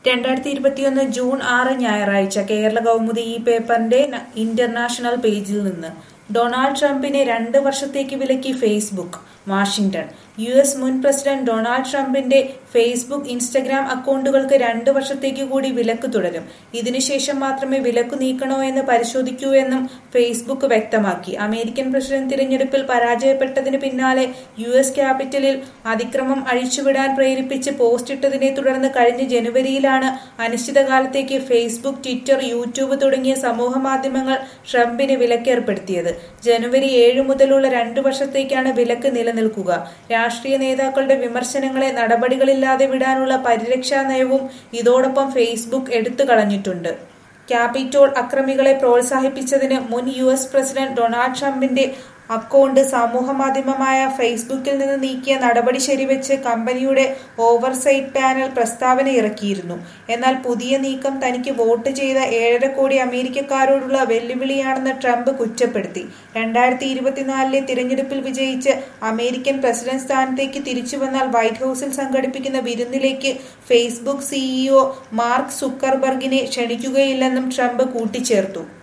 രണ്ടായിരത്തി ഇരുപത്തിയൊന്ന് ജൂൺ ആറ് ഞായറാഴ്ച കേരള കൗമുദി ഈ പേപ്പറിന്റെ ന- ഇന്റർനാഷണൽ പേജിൽ നിന്ന് ഡൊണാൾഡ് ട്രംപിനെ രണ്ട് വർഷത്തേക്ക് വിലക്കി ഫേസ്ബുക്ക് വാഷിംഗ്ടൺ യു എസ് മുൻ പ്രസിഡന്റ് ഡൊണാൾഡ് ട്രംപിന്റെ ഫേസ്ബുക്ക് ഇൻസ്റ്റഗ്രാം അക്കൗണ്ടുകൾക്ക് രണ്ട് വർഷത്തേക്ക് കൂടി വിലക്ക് തുടരും ഇതിനുശേഷം മാത്രമേ വിലക്ക് നീക്കണോ എന്ന് പരിശോധിക്കൂ എന്നും ഫേസ്ബുക്ക് വ്യക്തമാക്കി അമേരിക്കൻ പ്രസിഡന്റ് തിരഞ്ഞെടുപ്പിൽ പരാജയപ്പെട്ടതിന് പിന്നാലെ യു എസ് ക്യാപിറ്റലിൽ അതിക്രമം അഴിച്ചുവിടാൻ പ്രേരിപ്പിച്ച് പോസ്റ്റ് ഇട്ടതിനെ തുടർന്ന് കഴിഞ്ഞ ജനുവരിയിലാണ് അനിശ്ചിതകാലത്തേക്ക് ഫേസ്ബുക്ക് ട്വിറ്റർ യൂട്യൂബ് തുടങ്ങിയ സമൂഹ മാധ്യമങ്ങൾ ട്രംപിന് വിലക്കേർപ്പെടുത്തിയത് ജനുവരി ഏഴ് മുതലുള്ള രണ്ടു വർഷത്തേക്കാണ് വിലക്ക് നിലനിൽക്കുക രാഷ്ട്രീയ നേതാക്കളുടെ വിമർശനങ്ങളെ നടപടികളില്ലാതെ വിടാനുള്ള പരിരക്ഷാ നയവും ഇതോടൊപ്പം ഫേസ്ബുക്ക് എടുത്തു കളഞ്ഞിട്ടുണ്ട് ക്യാപിറ്റോൾ അക്രമികളെ പ്രോത്സാഹിപ്പിച്ചതിന് മുൻ യു എസ് പ്രസിഡന്റ് ഡൊണാൾഡ് ട്രംപിന്റെ അക്കൗണ്ട് സമൂഹമാധ്യമമായ ഫേസ്ബുക്കിൽ നിന്ന് നീക്കിയ നടപടി ശരിവെച്ച് കമ്പനിയുടെ ഓവർസൈറ്റ് പാനൽ പ്രസ്താവന ഇറക്കിയിരുന്നു എന്നാൽ പുതിയ നീക്കം തനിക്ക് വോട്ട് ചെയ്ത ഏഴര കോടി അമേരിക്കക്കാരോടുള്ള വെല്ലുവിളിയാണെന്ന് ട്രംപ് കുറ്റപ്പെടുത്തി രണ്ടായിരത്തി ഇരുപത്തിനാലിലെ തിരഞ്ഞെടുപ്പിൽ വിജയിച്ച് അമേരിക്കൻ പ്രസിഡന്റ് സ്ഥാനത്തേക്ക് തിരിച്ചു വന്നാൽ വൈറ്റ് ഹൌസിൽ സംഘടിപ്പിക്കുന്ന വിരുന്നിലേക്ക് ഫേസ്ബുക്ക് സിഇഒ മാർക്ക് സുക്കർബർഗിനെ ക്ഷണിക്കുകയില്ലെന്നും ട്രംപ് കൂട്ടിച്ചേർത്തു